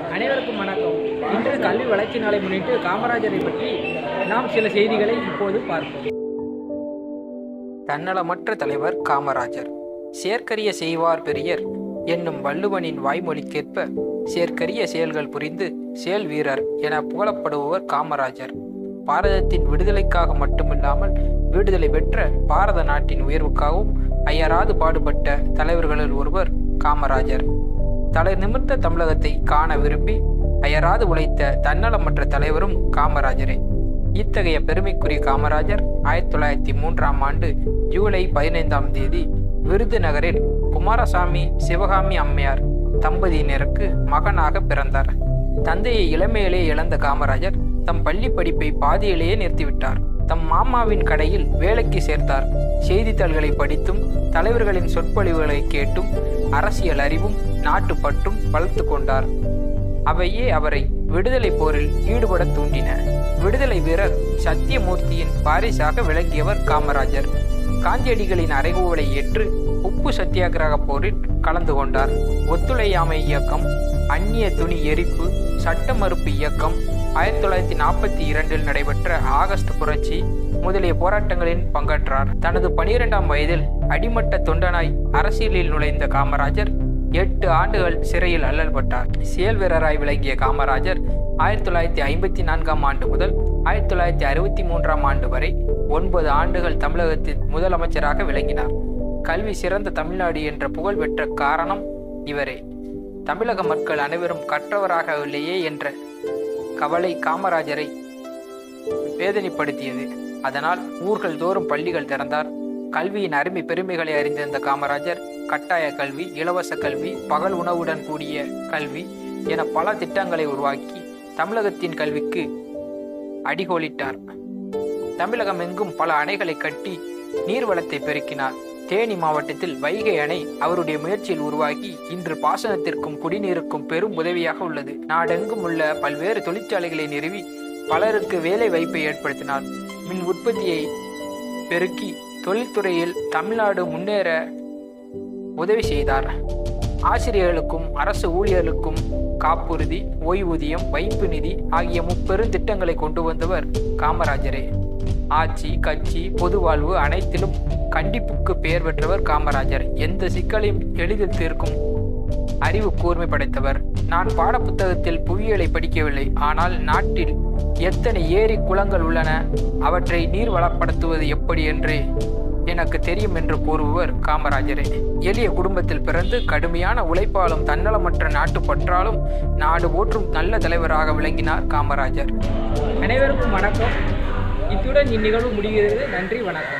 அனைவருக்கும் வணக்கம் இன்று கல்வி வளர்ச்சி நாளை முன்னிட்டு காமராஜரை பற்றி நாம் சில செய்திகளை இப்போது பார்ப்போம் தன்னலமற்ற தலைவர் காமராஜர் செயற்கரிய செய்வார் பெரியர் என்னும் வள்ளுவனின் வாய்மொழிக்கேற்ப செயற்கரிய செயல்கள் புரிந்து செயல் வீரர் என புகழப்படுபவர் காமராஜர் பாரதத்தின் விடுதலைக்காக மட்டுமில்லாமல் விடுதலை பெற்ற பாரத நாட்டின் உயர்வுக்காகவும் அயராது பாடுபட்ட தலைவர்களில் ஒருவர் காமராஜர் தலை நிமிர்ந்த தமிழகத்தை காண விரும்பி அயராது உழைத்த தன்னலமற்ற தலைவரும் காமராஜரே இத்தகைய பெருமைக்குரிய காமராஜர் ஆயிரத்தி தொள்ளாயிரத்தி மூன்றாம் ஆண்டு ஜூலை பதினைந்தாம் தேதி விருதுநகரில் குமாரசாமி சிவகாமி அம்மையார் தம்பதியினருக்கு மகனாக பிறந்தார் தந்தையை இளமையிலே இழந்த காமராஜர் தம் பள்ளி படிப்பை பாதியிலேயே நிறுத்திவிட்டார் தம் மாமாவின் கடையில் வேலைக்கு சேர்த்தார் செய்தித்தாள்களை படித்தும் தலைவர்களின் சொற்பொழிவுகளை கேட்டும் அரசியல் அறிவும் நாட்டுப்பற்றும் வளர்த்து கொண்டார் அவையே அவரை விடுதலை போரில் ஈடுபட தூண்டின விடுதலை வீரர் சத்தியமூர்த்தியின் வாரிசாக விளங்கியவர் காமராஜர் காந்தியடிகளின் அறைகூவலை ஏற்று உப்பு சத்தியாகிரக போரில் கலந்து கொண்டார் ஒத்துழையாமை இயக்கம் அந்நிய துணி எரிப்பு சட்ட மறுப்பு இயக்கம் ஆயிரத்தி தொள்ளாயிரத்தி நாற்பத்தி இரண்டில் நடைபெற்ற ஆகஸ்ட் புரட்சி முதலிய போராட்டங்களில் பங்கேற்றார் தனது பனிரெண்டாம் வயதில் அடிமட்ட தொண்டனாய் அரசியலில் நுழைந்த காமராஜர் எட்டு ஆண்டுகள் சிறையில் அல்லல்பட்டார் செயல் வீரராய் விளங்கிய காமராஜர் ஆயிரத்தி தொள்ளாயிரத்தி ஐம்பத்தி நான்காம் ஆண்டு முதல் ஆயிரத்தி தொள்ளாயிரத்தி அறுபத்தி மூன்றாம் ஆண்டு வரை ஒன்பது ஆண்டுகள் தமிழகத்தின் முதலமைச்சராக விளங்கினார் கல்வி சிறந்த தமிழ்நாடு என்ற புகழ் பெற்ற காரணம் இவரே தமிழக மக்கள் அனைவரும் கற்றவராகவில்லையே என்ற கவலை காமராஜரை வேதனைப்படுத்தியது அதனால் ஊர்கள் தோறும் பள்ளிகள் திறந்தார் கல்வியின் அருமை பெருமைகளை அறிந்திருந்த காமராஜர் கட்டாய கல்வி இலவச கல்வி பகல் உணவுடன் கூடிய கல்வி என பல திட்டங்களை உருவாக்கி தமிழகத்தின் கல்விக்கு அடிகோலிட்டார் தமிழகம் எங்கும் பல அணைகளை கட்டி நீர்வளத்தை பெருக்கினார் தேனி மாவட்டத்தில் வைகை அணை அவருடைய முயற்சியில் உருவாகி இன்று பாசனத்திற்கும் குடிநீருக்கும் பெரும் உதவியாக உள்ளது நாடெங்கும் உள்ள பல்வேறு தொழிற்சாலைகளை நிறுவி பலருக்கு வேலை வாய்ப்பை ஏற்படுத்தினார் மின் உற்பத்தியை பெருக்கி தொழில்துறையில் தமிழ்நாடு முன்னேற உதவி செய்தார் ஆசிரியர்களுக்கும் அரசு ஊழியர்களுக்கும் காப்புறுதி ஓய்வூதியம் வைப்பு நிதி ஆகிய முப்பெரும் திட்டங்களை கொண்டு வந்தவர் காமராஜரே ஆட்சி கட்சி பொது வாழ்வு அனைத்திலும் கண்டிப்புக்கு பெயர் பெற்றவர் காமராஜர் எந்த சிக்கலையும் எளிதில் தீர்க்கும் அறிவு கூர்மை படைத்தவர் நான் பாடப்புத்தகத்தில் புவியியலை படிக்கவில்லை ஆனால் நாட்டில் எத்தனை ஏரி குளங்கள் உள்ளன அவற்றை நீர் வளப்படுத்துவது எப்படி என்று எனக்கு தெரியும் என்று கூறுபவர் காமராஜரே எளிய குடும்பத்தில் பிறந்து கடுமையான உழைப்பாலும் தன்னலமற்ற நாட்டுப்பற்றாலும் நாடு போற்றும் நல்ல தலைவராக விளங்கினார் காமராஜர் அனைவருக்கும் வணக்கம் இத்துடன் இந்நிகழ்வு முடிகிறது நன்றி வணக்கம்